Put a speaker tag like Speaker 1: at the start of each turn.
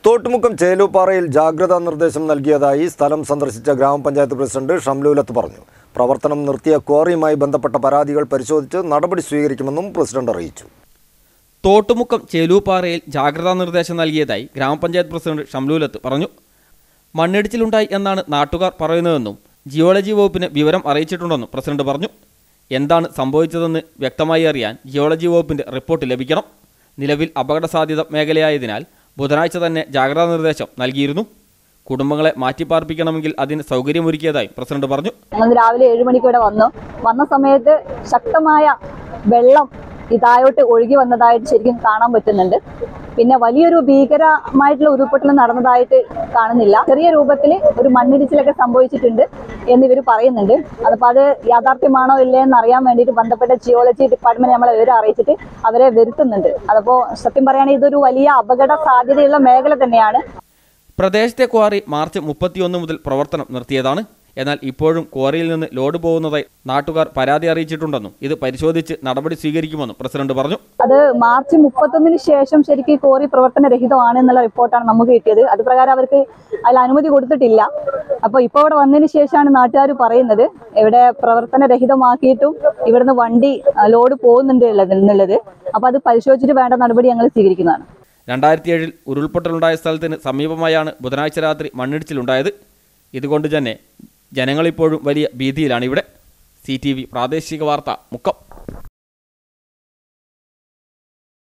Speaker 1: തോട്ടുമുക്കം ചേലൂപ്പാറയിൽ ജാഗ്രതാ നിർദ്ദേശം നൽകിയതായി സ്ഥലം സന്ദർശിച്ച ഗ്രാമപഞ്ചായത്ത് പ്രസിഡന്റ് ഷംലൂലത്ത് പറഞ്ഞു പ്രവർത്തനം നിർത്തിയ ക്വാറിയുമായി ബന്ധപ്പെട്ട പരാതികൾ പരിശോധിച്ച് നടപടി സ്വീകരിക്കുമെന്നും പ്രസിഡന്റ് അറിയിച്ചു
Speaker 2: തോട്ടുമുക്കം ചേലൂപ്പാറയിൽ ജാഗ്രതാ നിർദ്ദേശം നൽകിയതായി ഗ്രാമപഞ്ചായത്ത് പ്രസിഡന്റ് ഷംലൂലത്ത് പറഞ്ഞു മണ്ണിടിച്ചിലുണ്ടായി എന്നാണ് നാട്ടുകാർ പറയുന്നതെന്നും ജിയോളജി വകുപ്പിന് വിവരം അറിയിച്ചിട്ടുണ്ടെന്നും പ്രസിഡന്റ് പറഞ്ഞു എന്താണ് സംഭവിച്ചതെന്ന് വ്യക്തമായി അറിയാൻ ജിയോളജി വകുപ്പിന്റെ റിപ്പോർട്ട് ലഭിക്കണം നിലവിൽ അപകട സാധ്യത മേഖലയായതിനാൽ ബുധനാഴ്ച തന്നെ ജാഗ്രതാ നിർദ്ദേശം നൽകിയിരുന്നു കുടുംബങ്ങളെ മാറ്റിപ്പാർപ്പിക്കണമെങ്കിൽ അതിന് സൗകര്യമൊരുക്കിയതായി പ്രസിഡന്റ് പറഞ്ഞു
Speaker 3: ഞങ്ങൾ രാവിലെ ഏഴ് മണിക്ക് ഇവിടെ വന്നു വന്ന സമയത്ത് ശക്തമായ വെള്ളം ഈ താഴോട്ട് ഒഴുകി വന്നതായിട്ട് ശരിക്കും കാണാൻ പറ്റുന്നുണ്ട് പിന്നെ വലിയൊരു ഭീകരമായിട്ടുള്ള ഉരുൾപൊട്ടൽ നടന്നതായിട്ട് കാണുന്നില്ല ചെറിയ രൂപത്തിൽ ഒരു മണ്ണിടിച്ചിലൊക്കെ സംഭവിച്ചിട്ടുണ്ട് എന്നിവർ പറയുന്നുണ്ട് അതപ്പോൾ അത് യാഥാർത്ഥ്യമാണോ ഇല്ലേ എന്ന് അറിയാൻ വേണ്ടിയിട്ട് ബന്ധപ്പെട്ട ജിയോളജി ഡിപ്പാർട്ട്മെന്റ് നമ്മളെ വിവരം അറിയിച്ചിട്ട് അവരെ വരുത്തുന്നുണ്ട് അതപ്പോൾ സത്യം പറയുകയാണെങ്കിൽ ഇതൊരു വലിയ അപകട സാധ്യതയുള്ള മേഖല തന്നെയാണ്
Speaker 2: പ്രദേശത്തെ ക്വാറി മാർച്ച് മുപ്പത്തിയൊന്ന് മുതൽ പ്രവർത്തനം നിർത്തിയതാണ് എന്നാൽ ഇപ്പോഴും ക്വാറിയിൽ നിന്ന് ലോഡ് പോകുന്നതായി നാട്ടുകാർ പരാതി അറിയിച്ചിട്ടുണ്ടെന്നും ഇത് പരിശോധിച്ച് നടപടി സ്വീകരിക്കുമെന്നും പ്രസിഡന്റ് പറഞ്ഞു
Speaker 3: അത് മാർച്ച് മുപ്പത്തൊന്നിന് ശേഷം ശരിക്കും കോറി പ്രവർത്തനരഹിതമാണ് എന്നുള്ള റിപ്പോർട്ടാണ് നമുക്ക് കിട്ടിയത് അത് പ്രകാരം അവർക്ക് അതിൽ അനുമതി കൊടുത്തിട്ടില്ല അപ്പോൾ ഇപ്പോൾ ഇവിടെ വന്നതിന് ശേഷമാണ് നാട്ടുകാർ പറയുന്നത് ഇവിടെ പ്രവർത്തനരഹിതമാക്കിയിട്ടും ഇവിടുന്ന് വണ്ടി ആ, ലോഡ് പോകുന്നുണ്ട് ഉള്ളത് എന്നുള്ളത് അപ്പോൾ അത് പരിശോധിച്ചിട്ട് വേണ്ട നടപടി ഞങ്ങൾ സ്വീകരിക്കുന്നതാണ്
Speaker 2: രണ്ടായിരത്തി ഏഴിൽ ഉരുൾപൊട്ടലുണ്ടായ സ്ഥലത്തിന് സമീപമായാണ് ബുധനാഴ്ച രാത്രി മണ്ണിടിച്ചിലുണ്ടായത് ഇതുകൊണ്ട് തന്നെ ജനങ്ങളിപ്പോഴും വലിയ ഭീതിയിലാണ് ഇവിടെ സി ടി വി പ്രാദേശിക വാർത്ത മുക്കം